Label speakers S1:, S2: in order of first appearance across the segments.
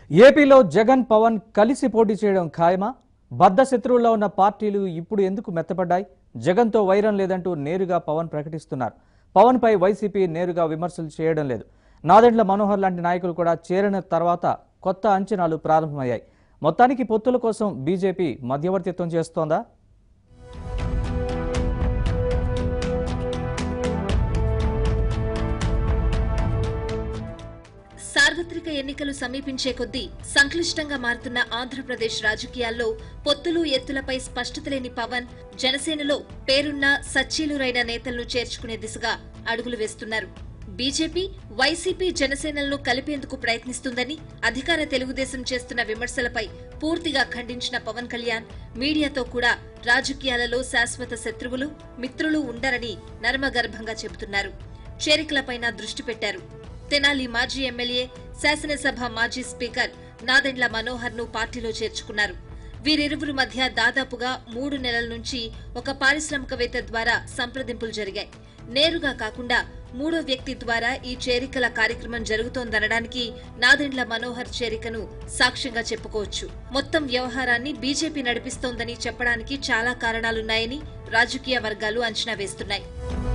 S1: ఏపీలో జగన్ పవన్ కలిసి పోటీ చేయడం ఖాయమా బద్ద శత్రువుల్లో ఉన్న పార్టీలు ఇప్పుడు ఎందుకు మెత్తపడ్డాయి జగన్తో వైరం లేదంటూ నేరుగా పవన్ ప్రకటిస్తున్నారు పవన్ పై వైసీపీ నేరుగా విమర్శలు చేయడం లేదు నాదెండ్ల మనోహర్ లాంటి నాయకులు కూడా చేరిన తర్వాత కొత్త అంచనాలు ప్రారంభమయ్యాయి మొత్తానికి పొత్తుల కోసం బీజేపీ మధ్యవర్తిత్వం చేస్తోందా
S2: సార్వత్రిక ఎన్నికలు సమీపించే కొద్దీ సంక్లిష్టంగా మారుతున్న ఆంధ్రప్రదేశ్ రాజకీయాల్లో పొత్తులు ఎత్తులపై స్పష్టత లేని పవన్ జనసేనలో పేరున్న సచ్చీలురైన నేతలను చేర్చుకునే దిశగా అడుగులు వేస్తున్నారు బీజేపీ వైసీపీ జనసేనలను కలిపేందుకు ప్రయత్నిస్తుందని అధికార తెలుగుదేశం చేస్తున్న విమర్శలపై పూర్తిగా ఖండించిన పవన్ కళ్యాణ్ మీడియాతో కూడా రాజకీయాలలో శాశ్వత శత్రువులు మిత్రులు ఉండరని నర్మగర్భంగా చెబుతున్నారు చేరికలపైన దృష్టి పెట్టారు తెనాలి మాజీ ఎమ్మెల్యే శాసనసభ మాజీ స్పీకర్ నాదెండ్ల మనోహర్ ను పార్టీలో చేర్చుకున్నారు వీరిరువురు మధ్య దాదాపుగా మూడు నెలల నుంచి ఒక పారిశ్రామికవేత్త ద్వారా సంప్రదింపులు జరిగాయి నేరుగా కాకుండా మూడో వ్యక్తి ద్వారా ఈ చేరికల కార్యక్రమం జరుగుతోందనడానికి నాదెండ్ల మనోహర్ చేరికను సాక్ష్యంగా చెప్పుకోవచ్చు మొత్తం వ్యవహారాన్ని బీజేపీ నడిపిస్తోందని చెప్పడానికి చాలా కారణాలున్నాయని రాజకీయ వర్గాలు అంచనా వేస్తున్నాయి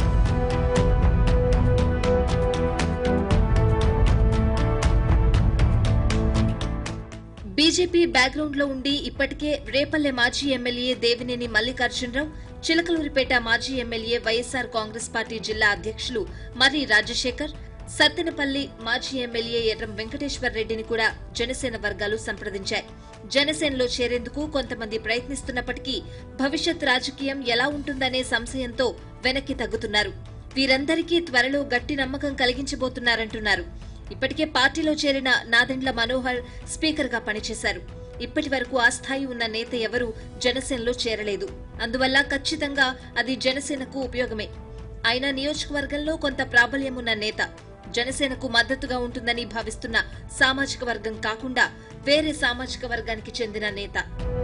S2: బీజేపీ బ్యాక్గ్రౌండ్ లో ఉండి ఇప్పటికే రేపల్లె మాజీ ఎమ్మెల్యే దేవినేని మల్లికార్జునరావు చిలకలూరిపేట మాజీ ఎమ్మెల్యే వైఎస్సార్ కాంగ్రెస్ పార్టీ జిల్లా అధ్యక్షులు మర్రి రాజశేఖర్ సత్తెనపల్లి మాజీ ఎమ్మెల్యే ఎర్రం వెంకటేశ్వర్ రెడ్డిని కూడా జనసేన వర్గాలు సంప్రదించాయి జనసేనలో చేరేందుకు కొంతమంది ప్రయత్నిస్తున్నప్పటికీ భవిష్యత్ రాజకీయం ఎలా ఉంటుందనే సంశయంతో వెనక్కి తగ్గుతున్నారు వీరందరికీ త్వరలో గట్టి నమ్మకం కలిగించబోతున్నారంటున్నారు ఇప్పటికే పార్టీలో చేరిన నాదెండ్ల మనోహర్ స్పీకర్ గా పనిచేశారు ఇప్పటి వరకు ఆ స్థాయి ఉన్న నేత ఎవరూ జనసేనలో చేరలేదు అందువల్ల ఖచ్చితంగా అది జనసేనకు ఉపయోగమే ఆయన నియోజకవర్గంలో కొంత ప్రాబల్యం ఉన్న నేత జనసేనకు మద్దతుగా ఉంటుందని భావిస్తున్న సామాజిక వర్గం కాకుండా వేరే సామాజిక వర్గానికి చెందిన నేత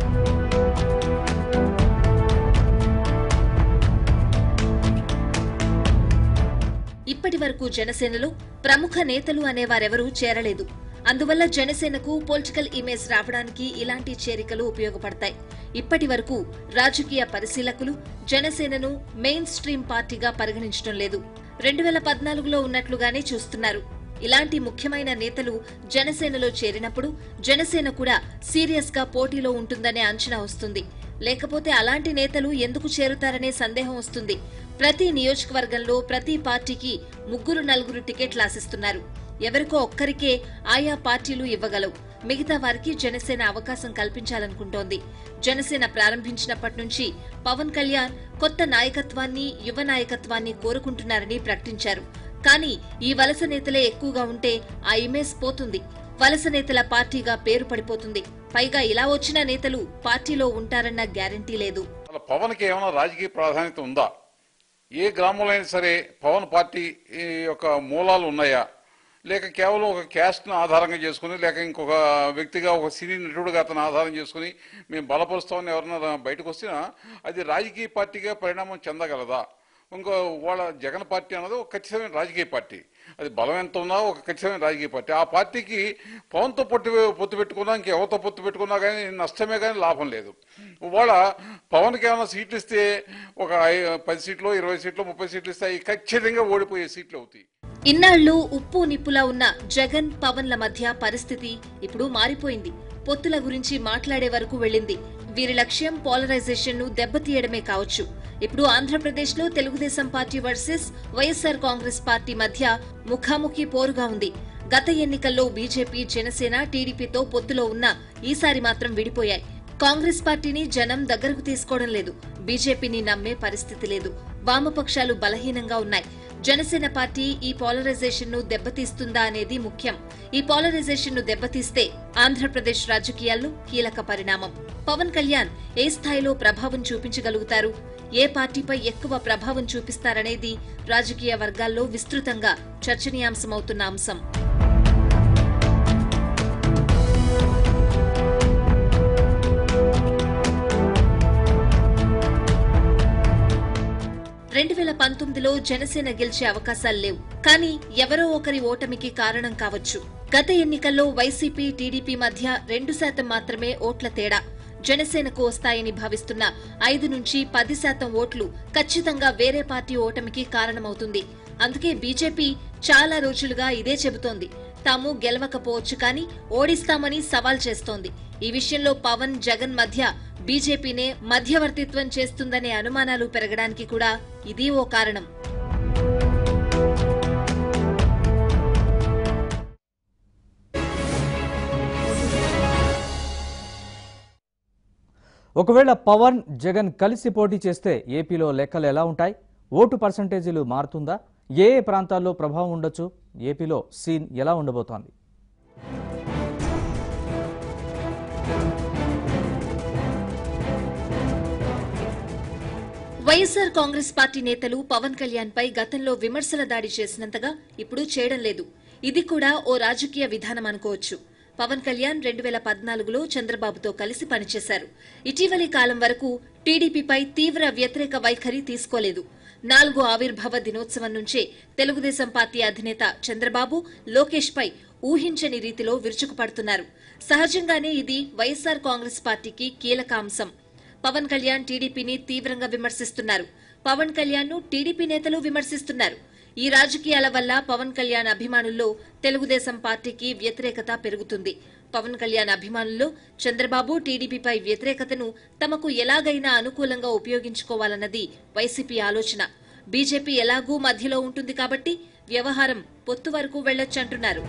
S2: ఇప్పటి వరకు జనసేనలో ప్రముఖ నేతలు అనేవారెవరూ చేరలేదు అందువల్ల జనసేనకు పొలిటికల్ ఇమేజ్ రావడానికి ఇలాంటి చేరికలు ఉపయోగపడతాయి ఇప్పటి వరకు రాజకీయ పరిశీలకులు జనసేనను మెయిన్ స్ట్రీమ్ పార్టీగా పరిగణించడం లేదు రెండు వేల పద్నాలుగులో ఉన్నట్లుగానే చూస్తున్నారు ఇలాంటి ముఖ్యమైన నేతలు జనసేనలో చేరినప్పుడు జనసేన కూడా సీరియస్ గా పోటీలో ఉంటుందనే అంచనా వస్తుంది లేకపోతే అలాంటి నేతలు ఎందుకు చేరుతారనే సందేహం వస్తుంది ప్రతి నియోజకవర్గంలో ప్రతి పార్టీకి ముగ్గురు నలుగురు టికెట్లు ఆశిస్తున్నారు ఎవరికో ఒక్కరికే ఆయా పార్టీలు ఇవ్వగలవు మిగతా వారికి జనసేన అవకాశం కల్పించాలనుకుంటోంది జనసేన ప్రారంభించినప్పటి నుంచి పవన్ కళ్యాణ్ కొత్త నాయకత్వాన్ని యువ నాయకత్వాన్ని కోరుకుంటున్నారని ప్రకటించారు కానీ ఈ వలస నేతలే ఎక్కువగా ఉంటే ఆ ఇమేజ్ పోతుంది వలస నేతల పార్టీగా పేరు పడిపోతుంది పైగా ఇలా వచ్చిన నేతలు పార్టీలో ఉంటారన్న గ్యారంటీ లేదు
S3: అసలు పవన్కి ఏమైనా రాజకీయ ప్రాధాన్యత ఉందా ఏ గ్రామంలో అయినా సరే పవన్ పార్టీ ఈ యొక్క మూలాలు ఉన్నాయా లేక కేవలం ఒక క్యాస్ట్ను ఆధారంగా చేసుకుని లేక ఇంకొక వ్యక్తిగా ఒక సినీ నటుడుగా అతను ఆధారం చేసుకుని మేము బలపరుస్తామని ఎవరన్నా బయటకు వచ్చినా అది రాజకీయ పార్టీగా పరిణామం చెందగలదా ఇంకో వాళ్ళ జగన్ పార్టీ అన్నది ఒక ఖచ్చితమైన రాజకీయ పార్టీ అది బలం ఎంత ఉన్నా ఒక ఖచ్చితమైన రాజకీయ పార్టీ ఆ పార్టీకి పవన్తో పొత్తు పొత్తు పెట్టుకున్నా ఇంకెవరితో పొత్తు పెట్టుకున్నా కానీ నష్టమే కానీ లాభం లేదు వాళ్ళ పవన్కి ఏమైనా సీట్లు ఇస్తే ఒక ఐ- పది సీట్లు ఇరవై సీట్లు ముప్పై సీట్లు ఇస్తే అవి ఖచ్చితంగా ఓడిపోయే సీట్లు అవుతాయి
S2: ఇన్నాళ్లు ఉప్పు నిప్పులా ఉన్న జగన్ పవన్ల మధ్య పరిస్థితి ఇప్పుడు మారిపోయింది పొత్తుల గురించి మాట్లాడే వరకు వెళ్ళింది వీరి లక్ష్యం పోలరైజేషన్ ను దెబ్బతీయడమే కావచ్చు ఇప్పుడు ఆంధ్రప్రదేశ్ లో Telugu Desam party versus YSR Congress party మధ్య ముఖాముఖి పోరుగా ఉంది గత ఎన్నికల్లో బీజేపీ జనసేన టీడీపీతో పొత్తులో ఉన్న ఈసారి మాత్రం విడిపోయాయి కాంగ్రెస్ పార్టీని జనం దగ్గరకు తీసుకోవడం లేదు బీజేపీని నమ్మే పరిస్థితి లేదు వామపక్షాలు బలహీనంగా ఉన్నాయి జనసేన పార్టీ ఈ పోలరైజేషన్ ను దెబ్బతీస్తుందా అనేది ముఖ్యం ఈ పోలరైజేషన్ ను దెబ్బతీస్తే ఆంధ్రప్రదేశ్ రాజకీయాల్లో కీలక పరిణామం పవన్ కళ్యాణ్ ఏ స్థాయిలో ప్రభావం చూపించగలుగుతారు ఏ పార్టీపై ఎక్కువ ప్రభావం చూపిస్తారనేది రాజకీయ వర్గాల్లో విస్తృతంగా చర్చనీయాంశమవుతున్న అంశం రెండు వేల పంతొమ్మిదిలో జనసేన గెలిచే అవకాశాలు లేవు కానీ ఎవరో ఒకరి ఓటమికి కారణం కావచ్చు గత ఎన్నికల్లో వైసీపీ టీడీపీ మధ్య రెండు శాతం మాత్రమే ఓట్ల తేడా జనసేనకు వస్తాయని భావిస్తున్న ఐదు నుంచి పది శాతం ఓట్లు ఖచ్చితంగా వేరే పార్టీ ఓటమికి కారణమవుతుంది అందుకే బీజేపీ చాలా రోజులుగా ఇదే చెబుతోంది తాము గెలవకపోవచ్చు కానీ ఓడిస్తామని సవాల్ చేస్తోంది ఈ విషయంలో పవన్ జగన్ మధ్య బీజేపీనే మధ్యవర్తిత్వం చేస్తుందనే అనుమానాలు పెరగడానికి కూడా ఇది ఓ కారణం
S1: ఒకవేళ పవన్ జగన్ కలిసి పోటీ చేస్తే ఏపీలో లెక్కలు ఎలా ఉంటాయి ఓటు పర్సంటేజీలు మారుతుందా ఏ ఏ ప్రాంతాల్లో ప్రభావం ఉండొచ్చు ఏపీలో సీన్ ఎలా ఉండబోతోంది
S2: వైఎస్సార్ కాంగ్రెస్ పార్టీ నేతలు పవన్ కళ్యాణ్ పై గతంలో విమర్శల దాడి చేసినంతగా ఇప్పుడు చేయడం లేదు ఇది కూడా ఓ రాజకీయ విధానం అనుకోవచ్చు పవన్ కళ్యాణ్ రెండు వేల పద్నాలుగులో చంద్రబాబుతో కలిసి పనిచేశారు ఇటీవలి కాలం వరకు టీడీపీపై తీవ్ర వ్యతిరేక వైఖరి తీసుకోలేదు నాలుగో ఆవిర్భావ దినోత్సవం నుంచే తెలుగుదేశం పార్టీ అధినేత చంద్రబాబు లోకేష్ పై ఊహించని రీతిలో విరుచుకుపడుతున్నారు సహజంగానే ఇది వైఎస్సార్ కాంగ్రెస్ పార్టీకి కీలక అంశం పవన్ కళ్యాణ్ టీడీపీని తీవ్రంగా విమర్శిస్తున్నారు పవన్ కళ్యాణ్ ను టీడీపీ నేతలు విమర్శిస్తున్నారు ఈ రాజకీయాల వల్ల పవన్ కళ్యాణ్ అభిమానుల్లో తెలుగుదేశం పార్టీకి వ్యతిరేకత పెరుగుతుంది పవన్ కళ్యాణ్ అభిమానుల్లో చంద్రబాబు టీడీపీపై వ్యతిరేకతను తమకు ఎలాగైనా అనుకూలంగా ఉపయోగించుకోవాలన్నది వైసీపీ ఆలోచన బీజేపీ ఎలాగూ మధ్యలో ఉంటుంది కాబట్టి వ్యవహారం పొత్తు వరకు వెళ్లొచ్చంటున్నారు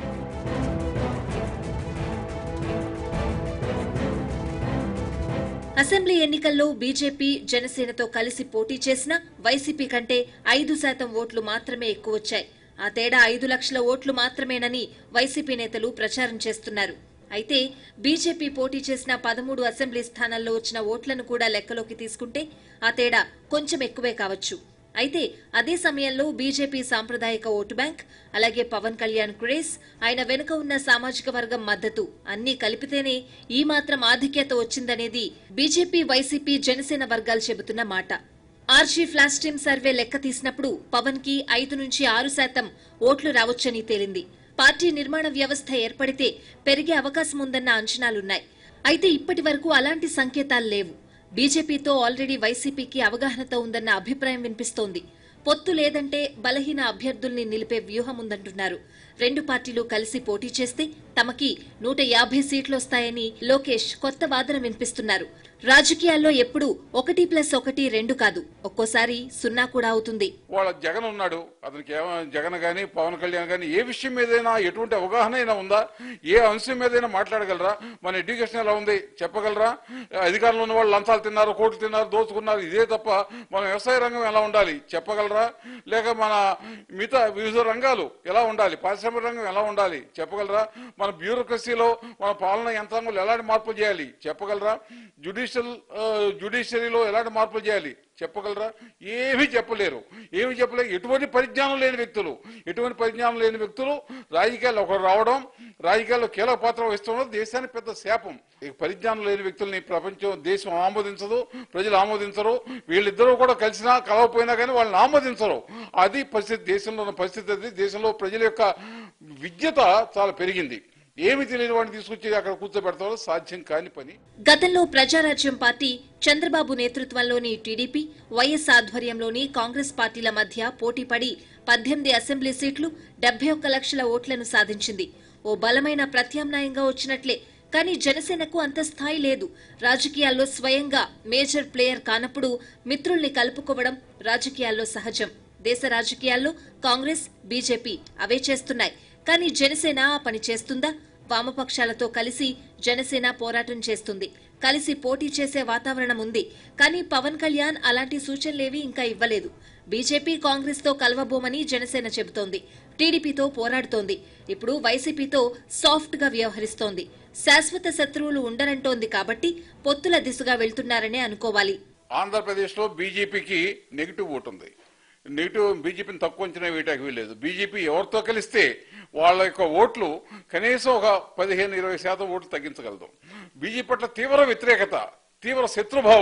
S2: అసెంబ్లీ ఎన్నికల్లో బీజేపీ జనసేనతో కలిసి పోటీ చేసినా వైసీపీ కంటే ఐదు శాతం ఓట్లు మాత్రమే ఎక్కువొచ్చాయి ఆ తేడా ఐదు లక్షల ఓట్లు మాత్రమేనని వైసీపీ నేతలు ప్రచారం చేస్తున్నారు అయితే బీజేపీ పోటీ చేసిన పదమూడు అసెంబ్లీ స్థానాల్లో వచ్చిన ఓట్లను కూడా లెక్కలోకి తీసుకుంటే ఆ తేడా కొంచెం ఎక్కువే కావచ్చు అయితే అదే సమయంలో బీజేపీ సాంప్రదాయక ఓటు బ్యాంక్ అలాగే పవన్ కళ్యాణ్ క్రేజ్ ఆయన వెనుక ఉన్న సామాజిక వర్గం మద్దతు అన్నీ కలిపితేనే ఈ మాత్రం ఆధిక్యత వచ్చిందనేది బీజేపీ వైసీపీ జనసేన వర్గాలు చెబుతున్న మాట ఆర్జీ ఫ్లాష్ టీమ్ సర్వే లెక్క తీసినప్పుడు పవన్ కి ఐదు నుంచి ఆరు శాతం ఓట్లు రావచ్చని తేలింది పార్టీ నిర్మాణ వ్యవస్థ ఏర్పడితే పెరిగే అవకాశం ఉందన్న అంచనాలున్నాయి అయితే ఇప్పటి వరకు అలాంటి సంకేతాలు లేవు బీజేపీతో ఆల్రెడీ వైసీపీకి అవగాహనతో ఉందన్న అభిప్రాయం వినిపిస్తోంది పొత్తు లేదంటే బలహీన అభ్యర్థుల్ని నిలిపే వ్యూహం ఉందంటున్నారు రెండు పార్టీలు కలిసి పోటీ చేస్తే తమకి నూట యాభై సీట్లొస్తాయని లోకేష్ కొత్త వాదన వినిపిస్తున్నారు రాజకీయాల్లో ఎప్పుడూ ఒకటి ప్లస్ ఒకటి రెండు కాదు ఒక్కోసారి సున్నా కూడా అవుతుంది
S3: వాళ్ళ జగన్ ఉన్నాడు అతనికి ఏమ జగన్ గాని పవన్ కళ్యాణ్ గాని ఏ విషయం మీదైనా ఎటువంటి అవగాహన అయినా ఉందా ఏ అంశం మీదైనా మాట్లాడగలరా మన ఎడ్యుకేషన్ ఎలా ఉంది చెప్పగలరా అధికారంలో ఉన్న వాళ్ళు లంచాలు తిన్నారు కోట్లు తిన్నారు దోచుకున్నారు ఇదే తప్ప మన వ్యవసాయ రంగం ఎలా ఉండాలి చెప్పగలరా లేక మన మిగతా వివిధ రంగాలు ఎలా ఉండాలి పారిశ్రామిక రంగం ఎలా ఉండాలి చెప్పగలరా మన బ్యూరోక్రసీలో మన పాలన యంత్రాంగంలో ఎలాంటి మార్పులు చేయాలి చెప్పగలరా జ్యుడిషియల్ జ్యుడిషియరీలో ఎలాంటి మార్పులు చేయాలి చెప్పగలరా ఏమీ చెప్పలేరు ఏమి చెప్పలేరు ఎటువంటి పరిజ్ఞానం లేని వ్యక్తులు ఎటువంటి పరిజ్ఞానం లేని వ్యక్తులు రాజకీయాల్లో ఒకరు రావడం రాజకీయాల్లో కీలక పాత్ర వహిస్తుండడం దేశానికి పెద్ద శాపం ఈ పరిజ్ఞానం లేని వ్యక్తుల్ని ప్రపంచం దేశం ఆమోదించదు ప్రజలు ఆమోదించరు వీళ్ళిద్దరూ కూడా కలిసినా కలవపోయినా కానీ వాళ్ళని ఆమోదించరు అది పరిస్థితి దేశంలో ఉన్న పరిస్థితి అది దేశంలో ప్రజల యొక్క విద్యత చాలా పెరిగింది ఏమి తెలియని వాడిని తీసుకొచ్చి అక్కడ కూర్చోబెడతారో సాధ్యం కాని పని
S2: గతంలో ప్రజారాజ్యం పార్టీ చంద్రబాబు నేతృత్వంలోని టీడీపీ వైఎస్ ఆధ్వర్యంలోని కాంగ్రెస్ పార్టీల మధ్య పోటీపడి పద్దెనిమిది అసెంబ్లీ సీట్లు డెబ్బై ఒక్క లక్షల ఓట్లను సాధించింది ఓ బలమైన ప్రత్యామ్నాయంగా వచ్చినట్లే కానీ జనసేనకు అంత స్థాయి లేదు రాజకీయాల్లో స్వయంగా మేజర్ ప్లేయర్ కానప్పుడు మిత్రుల్ని కలుపుకోవడం రాజకీయాల్లో సహజం దేశ రాజకీయాల్లో కాంగ్రెస్ బీజేపీ అవే చేస్తున్నాయి కానీ జనసేన ఆ పని చేస్తుందా వామపక్షాలతో కలిసి జనసేన పోరాటం చేస్తుంది కలిసి పోటీ చేసే వాతావరణం ఉంది కానీ పవన్ కళ్యాణ్ అలాంటి సూచనలేవీ ఇంకా ఇవ్వలేదు బీజేపీ కాంగ్రెస్ తో కలవబోమని జనసేన చెబుతోంది టీడీపీతో పోరాడుతోంది ఇప్పుడు వైసీపీతో సాఫ్ట్ గా వ్యవహరిస్తోంది శాశ్వత శత్రువులు ఉండరంటోంది కాబట్టి పొత్తుల దిశగా వెళ్తున్నారనే అనుకోవాలి
S3: ఆంధ్రప్రదేశ్లో బీజేపీకి నెగిటివ్ ఓటు ఉంది నెగిటివ్ బీజేపీని తక్కువ అంచనా వేయటానికి వీల్లేదు బీజేపీ ఎవరితో కలిస్తే వాళ్ళ యొక్క ఓట్లు కనీసం ఒక పదిహేను ఇరవై శాతం ఓట్లు తగ్గించగలదు బీజేపీ పట్ల తీవ్ర వ్యతిరేకత తీవ్ర శత్రుభావం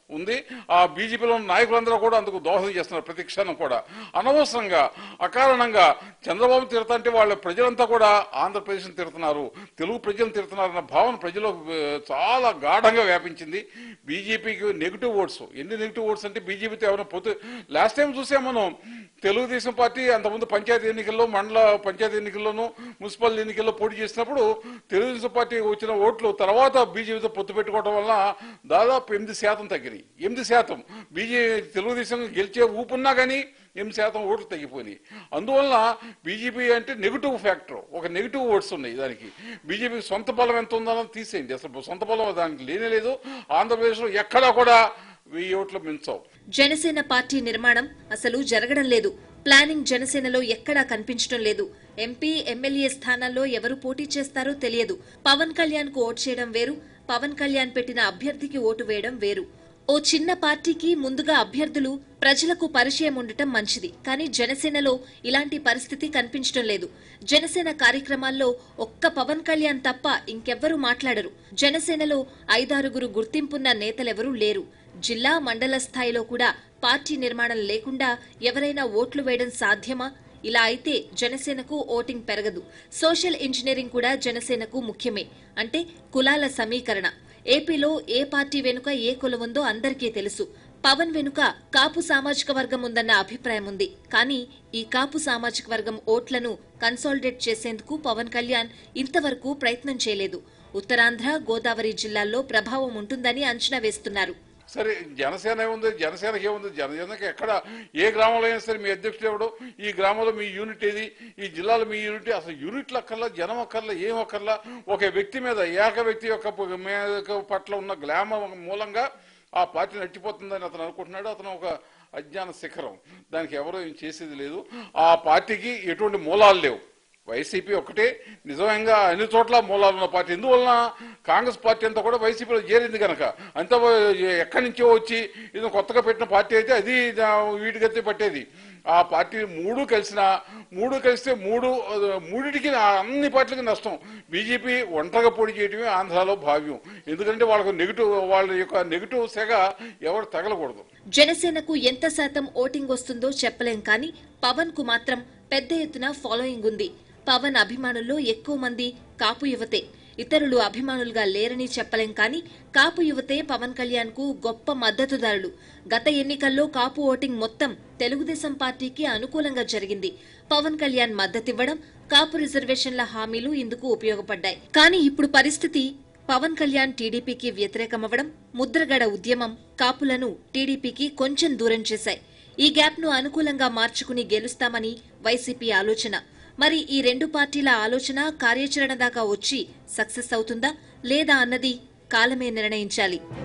S3: ఉంది ఆ బీజేపీలో ఉన్న నాయకులందరూ కూడా అందుకు దోహదం చేస్తున్నారు ప్రతి క్షణం కూడా అనవసరంగా అకారణంగా చంద్రబాబు తిడతంటే వాళ్ళ ప్రజలంతా కూడా ఆంధ్రప్రదేశ్ని తిడుతున్నారు తెలుగు ప్రజలను తిడుతున్నారు అన్న భావన ప్రజల్లో ఆ, చాలా గాఢంగా వ్యాపించింది బీజేపీకి నెగిటివ్ ఓట్స్ ఎన్ని నెగిటివ్ ఓట్స్ అంటే బీజేపీతో ఎవరైనా పోతే లాస్ట్ టైం చూసాం మనం తెలుగుదేశం పార్టీ అంతకుముందు పంచాయతీ ఎన్నికల్లో మండల పంచాయతీ ఎన్నికల్లోనూ మున్సిపల్ ఎన్నికల్లో పోటీ చేసినప్పుడు తెలుగుదేశం పార్టీ వచ్చిన ఓట్లు తర్వాత బీజేపీతో పొత్తు పెట్టుకోవడం వల్ల దాదాపు ఎనిమిది శాతం తగ్గినాయి ఎనిమిది శాతం బీజేపీ తెలుగుదేశం గెలిచే ఊపున్నా కానీ ఎనిమిది శాతం ఓట్లు తగ్గిపోయినాయి అందువల్ల బీజేపీ అంటే నెగిటివ్ ఫ్యాక్టర్ ఒక నెగిటివ్ ఓట్స్ ఉన్నాయి దానికి బీజేపీ సొంత బలం ఎంత ఉందన్నది తీసేయండి అసలు సొంత బలం దానికి లేనే లేదు ఆంధ్రప్రదేశ్లో ఎక్కడా కూడా వెయ్యి ఓట్లు మించవు
S2: జనసేన పార్టీ నిర్మాణం అసలు జరగడం లేదు ప్లానింగ్ జనసేనలో ఎక్కడా కనిపించడం లేదు ఎంపీ ఎమ్మెల్యే స్థానాల్లో ఎవరు పోటీ చేస్తారో తెలియదు పవన్ కళ్యాణ్ కు ఓటు చేయడం వేరు పవన్ కళ్యాణ్ పెట్టిన అభ్యర్థికి ఓటు వేయడం వేరు ఓ చిన్న పార్టీకి ముందుగా అభ్యర్థులు ప్రజలకు పరిచయం ఉండటం మంచిది కానీ జనసేనలో ఇలాంటి పరిస్థితి కనిపించడం లేదు జనసేన కార్యక్రమాల్లో ఒక్క పవన్ కళ్యాణ్ తప్ప ఇంకెవ్వరూ మాట్లాడరు జనసేనలో ఐదారుగురు గుర్తింపున్న నేతలెవరూ లేరు జిల్లా మండల స్థాయిలో కూడా పార్టీ నిర్మాణం లేకుండా ఎవరైనా ఓట్లు వేయడం సాధ్యమా ఇలా అయితే జనసేనకు ఓటింగ్ పెరగదు సోషల్ ఇంజనీరింగ్ కూడా జనసేనకు ముఖ్యమే అంటే కులాల సమీకరణ ఏపీలో ఏ పార్టీ వెనుక ఏ కులం ఉందో అందరికీ తెలుసు పవన్ వెనుక కాపు సామాజిక వర్గం ఉందన్న అభిప్రాయం ఉంది కానీ ఈ కాపు సామాజిక వర్గం ఓట్లను కన్సాలిడేట్ చేసేందుకు పవన్ కళ్యాణ్ ఇంతవరకు ప్రయత్నం చేయలేదు ఉత్తరాంధ్ర గోదావరి జిల్లాల్లో ప్రభావం ఉంటుందని అంచనా వేస్తున్నారు
S3: సరే జనసేన ఏముంది జనసేనకి ఏముంది జనసేనకి ఎక్కడ ఏ గ్రామంలో అయినా సరే మీ అధ్యక్షుడు ఎవడు ఈ గ్రామంలో మీ యూనిట్ ఏది ఈ జిల్లాలో మీ యూనిట్ అసలు యూనిట్లు అక్కర్లా జనం అక్కర్లా ఏం అక్కర్లా ఒక వ్యక్తి మీద ఏక వ్యక్తి యొక్క ప- మీద పట్ల ఉన్న గ్లామర్ మూలంగా ఆ పార్టీ నడిచిపోతుందని అతను అనుకుంటున్నాడు అతను ఒక అజ్ఞాన శిఖరం దానికి ఎవరో ఏం చేసేది లేదు ఆ పార్టీకి ఎటువంటి మూలాలు లేవు వైసీపీ ఒకటే నిజంగా అన్ని చోట్ల మూలాలు ఉన్న పార్టీ ఎందువలన కాంగ్రెస్ పార్టీ అంతా కూడా వైసీపీలో చేరింది కనుక అంత ఎక్కడి నుంచో వచ్చి ఇది కొత్తగా పెట్టిన పార్టీ అయితే అది దా- వీటికైతే పట్టేది ఆ పార్టీ మూడు కలిసిన మూడు కలిస్తే మూడు మూడిటికి అన్ని పార్టీలకి నష్టం బీజేపీ ఒంటరిగా పోటీ చేయడమే ఆంధ్రాలో భావ్యం ఎందుకంటే వాళ్ళకు నెగిటివ్ వాళ్ళ యొక్క నెగిటివ్ సెగ ఎవరు తగలకూడదు
S2: జనసేనకు ఎంత శాతం ఓటింగ్ వస్తుందో చెప్పలేం కానీ పవన్ కు మాత్రం పెద్ద ఎత్తున ఫాలోయింగ్ ఉంది పవన్ అభిమానుల్లో ఎక్కువ మంది కాపు యువతే ఇతరులు అభిమానులుగా లేరని చెప్పలేం కానీ కాపు యువతే పవన్ కళ్యాణ్ కు గొప్ప మద్దతుదారులు గత ఎన్నికల్లో కాపు ఓటింగ్ మొత్తం తెలుగుదేశం పార్టీకి అనుకూలంగా జరిగింది పవన్ కళ్యాణ్ మద్దతివ్వడం కాపు రిజర్వేషన్ల హామీలు ఇందుకు ఉపయోగపడ్డాయి కానీ ఇప్పుడు పరిస్థితి పవన్ కళ్యాణ్ టీడీపీకి వ్యతిరేకమవ్వడం ముద్రగడ ఉద్యమం కాపులను టీడీపీకి కొంచెం దూరం చేశాయి ఈ గ్యాప్ ను అనుకూలంగా మార్చుకుని గెలుస్తామని వైసీపీ ఆలోచన మరి ఈ రెండు పార్టీల ఆలోచన కార్యాచరణ దాకా వచ్చి సక్సెస్ అవుతుందా లేదా అన్నది కాలమే నిర్ణయించాలి